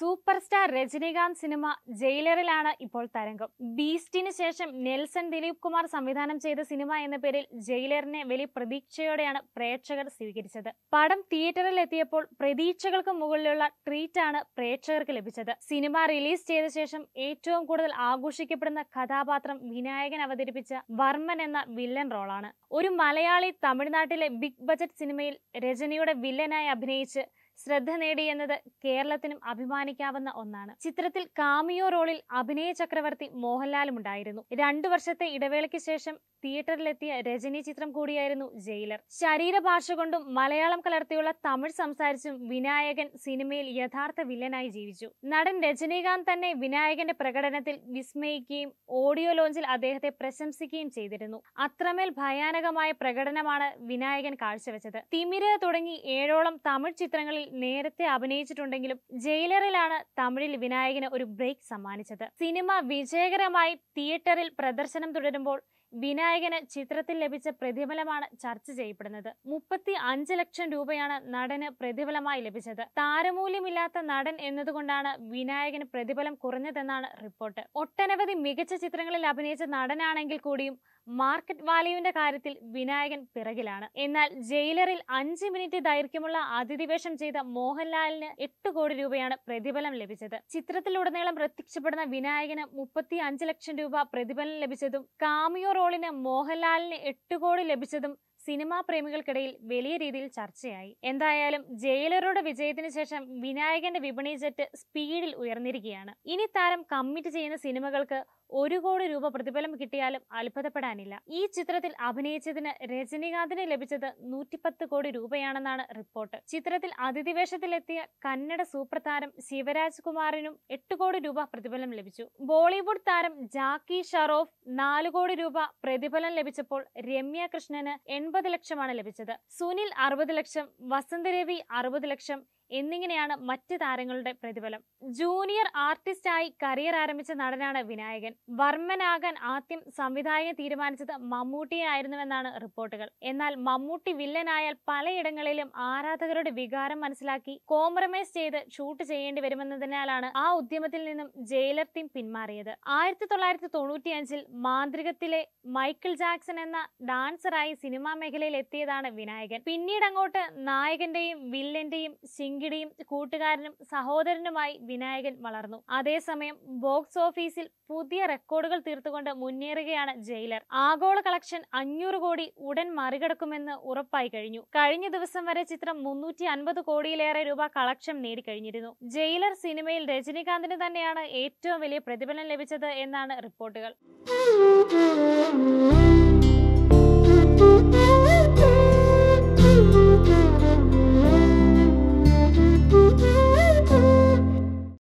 super star Rajinikanth cinema ജയിലറിലാണ് ഇപ്പോൾ തരംഗം ബീസ്റ്റിന് ശേഷം നെൽസൺ ദിലീപ് കുമാർ സംവിധാനം ചെയ്ത സിനിമ എന്ന പേരിൽ ജയിലറിനെ വലിയ പ്രതീക്ഷയോടെയാണ് പ്രേക്ഷകർ സ്വീകരിച്ചത് പടം തിയേറ്ററിൽ എത്തിയപ്പോൾ പ്രതീക്ഷകൾക്ക് മുകളിലുള്ള ട്രീറ്റാണ് പ്രേക്ഷകർക്ക് ലഭിച്ചത് സിനിമ റിലീസ് ചെയ്ത ശേഷം ഏറ്റവും കൂടുതൽ ആഘോഷിക്കപ്പെടുന്ന കഥാപാത്രം വിനായകൻ അവതരിപ്പിച്ച വർമ്മൻ എന്ന വില്ലൻ റോളാണ് ഒരു മലയാളി തമിഴ്നാട്ടിലെ ബിഗ് ബജറ്റ് സിനിമയിൽ രജനിയുടെ വില്ലനായി അഭിനയിച്ച് ശ്രദ്ധ നേടി എന്നത് കേരളത്തിനും അഭിമാനിക്കാവുന്ന ഒന്നാണ് ചിത്രത്തിൽ കാമിയോ റോളിൽ അഭിനയ ചക്രവർത്തി മോഹൻലാലും ഉണ്ടായിരുന്നു രണ്ടു വർഷത്തെ ഇടവേളയ്ക്ക് ശേഷം തിയേറ്ററിലെത്തിയ രജനി ചിത്രം കൂടിയായിരുന്നു ജയിലർ ശരീരഭാഷ കൊണ്ടും മലയാളം കലർത്തിയുള്ള തമിഴ് സംസാരിച്ചും വിനായകൻ സിനിമയിൽ യഥാർത്ഥ വില്ലനായി ജീവിച്ചു നടൻ രജനീകാന്ത് തന്നെ വിനായകന്റെ പ്രകടനത്തിൽ വിസ്മയിക്കുകയും ഓഡിയോ ലോഞ്ചിൽ അദ്ദേഹത്തെ പ്രശംസിക്കുകയും ചെയ്തിരുന്നു അത്രമേൽ ഭയാനകമായ പ്രകടനമാണ് വിനായകൻ കാഴ്ചവെച്ചത് തിമിര തുടങ്ങി ഏഴോളം തമിഴ് ചിത്രങ്ങളിൽ നേരത്തെ അഭിനയിച്ചിട്ടുണ്ടെങ്കിലും ജയിലറിലാണ് തമിഴിൽ വിനായകന് ഒരു ബ്രേക്ക് സമ്മാനിച്ചത് സിനിമ വിജയകരമായി തിയേറ്ററിൽ പ്രദർശനം തുടരുമ്പോൾ വിനായകന് ചിത്രത്തിൽ ലഭിച്ച പ്രതിഫലമാണ് ചർച്ച ചെയ്യപ്പെടുന്നത് മുപ്പത്തി അഞ്ച് ലക്ഷം രൂപയാണ് നടന് പ്രതിഫലമായി ലഭിച്ചത് താരമൂല്യമില്ലാത്ത നടൻ എന്നതുകൊണ്ടാണ് വിനായകന് പ്രതിഫലം കുറഞ്ഞതെന്നാണ് റിപ്പോർട്ട് ഒട്ടനവധി മികച്ച ചിത്രങ്ങളിൽ അഭിനയിച്ച നടനാണെങ്കിൽ കൂടിയും മാർക്കറ്റ് വാല്യൂവിന്റെ കാര്യത്തിൽ വിനായകൻ പിറകിലാണ് എന്നാൽ ജയിലറിൽ അഞ്ച് മിനിറ്റ് ദൈർഘ്യമുള്ള അതിഥിവേഷം ചെയ്ത മോഹൻലാലിന് എട്ട് കോടി രൂപയാണ് പ്രതിഫലം ലഭിച്ചത് ചിത്രത്തിലുടനീളം പ്രത്യക്ഷപ്പെടുന്ന വിനായകന് മുപ്പത്തി അഞ്ച് ലക്ഷം രൂപ പ്രതിഫലം ലഭിച്ചതും കാമിയോ റോളിന് മോഹൻലാലിന് എട്ട് കോടി ലഭിച്ചതും സിനിമാ പ്രേമികൾക്കിടയിൽ വലിയ രീതിയിൽ ചർച്ചയായി എന്തായാലും ജയിലറുടെ വിജയത്തിന് ശേഷം വിനായകന്റെ വിപണി ജെറ്റ് സ്പീഡിൽ ഉയർന്നിരിക്കുകയാണ് ഇനി താരം കമ്മിറ്റ് ചെയ്യുന്ന സിനിമകൾക്ക് ഒരു കോടി രൂപ പ്രതിഫലം കിട്ടിയാലും അത്ഭുതപ്പെടാനില്ല ഈ ചിത്രത്തിൽ അഭിനയിച്ചതിന് രജനീകാന്തിന് ലഭിച്ചത് നൂറ്റിപ്പത്ത് കോടി രൂപയാണെന്നാണ് റിപ്പോർട്ട് ചിത്രത്തിൽ അതിഥിവേഷത്തിലെത്തിയ കന്നഡ സൂപ്പർ താരം ശിവരാജ് കുമാറിനും എട്ട് കോടി രൂപ പ്രതിഫലം ലഭിച്ചു ബോളിവുഡ് താരം ജാക്കി ഷറോഫ് നാല് കോടി രൂപ പ്രതിഫലം ലഭിച്ചപ്പോൾ രമ്യ കൃഷ്ണന് എൺപത് ലക്ഷമാണ് ലഭിച്ചത് സുനിൽ അറുപത് ലക്ഷം വസന്തരവി അറുപത് ലക്ഷം എന്നിങ്ങനെയാണ് മറ്റ് താരങ്ങളുടെ പ്രതിഫലം ജൂനിയർ ആർട്ടിസ്റ്റായി കരിയർ ആരംഭിച്ച നടനാണ് വിനായകൻ വർമ്മനാകാൻ ആദ്യം സംവിധായകൻ തീരുമാനിച്ചത് മമ്മൂട്ടിയെ ആയിരുന്നുവെന്നാണ് റിപ്പോർട്ടുകൾ എന്നാൽ മമ്മൂട്ടി വില്ലനായാൽ പലയിടങ്ങളിലും ആരാധകരുടെ വികാരം മനസ്സിലാക്കി കോംപ്രമൈസ് ചെയ്ത് ഷൂട്ട് ചെയ്യേണ്ടി വരുമെന്നതിനാലാണ് ആ ഉദ്യമത്തിൽ നിന്നും ജയിലർ ടീം പിന്മാറിയത് ആയിരത്തി തൊള്ളായിരത്തി തൊണ്ണൂറ്റിയഞ്ചിൽ മാന്ത്രികത്തിലെ മൈക്കിൾ ജാക്സൺ എന്ന ഡാൻസറായി സിനിമാ മേഖലയിൽ എത്തിയതാണ് വിനായകൻ പിന്നീട് അങ്ങോട്ട് നായകന്റെയും വില്ലന്റെയും ശിങ്കിടിയും കൂട്ടുകാരനും സഹോദരനുമായി വിനായകൻ വളർന്നു അതേസമയം ബോക്സ് ഓഫീസിൽ പുതിയ റെക്കോർഡുകൾ തീർത്തുകൊണ്ട് മുന്നേറുകയാണ് ജയിലർ ആഗോള കളക്ഷൻ അഞ്ഞൂറ് കോടി ഉടൻ മറികടക്കുമെന്ന് ഉറപ്പായി കഴിഞ്ഞു കഴിഞ്ഞ ദിവസം വരെ ചിത്രം മുന്നൂറ്റി അൻപത് കോടിയിലേറെ രൂപ കളക്ഷൻ നേടിക്കഴിഞ്ഞിരുന്നു ജയിലർ സിനിമയിൽ രജനീകാന്തിന് തന്നെയാണ് ഏറ്റവും വലിയ പ്രതിഫലം ലഭിച്ചത് എന്നാണ് റിപ്പോർട്ടുകൾ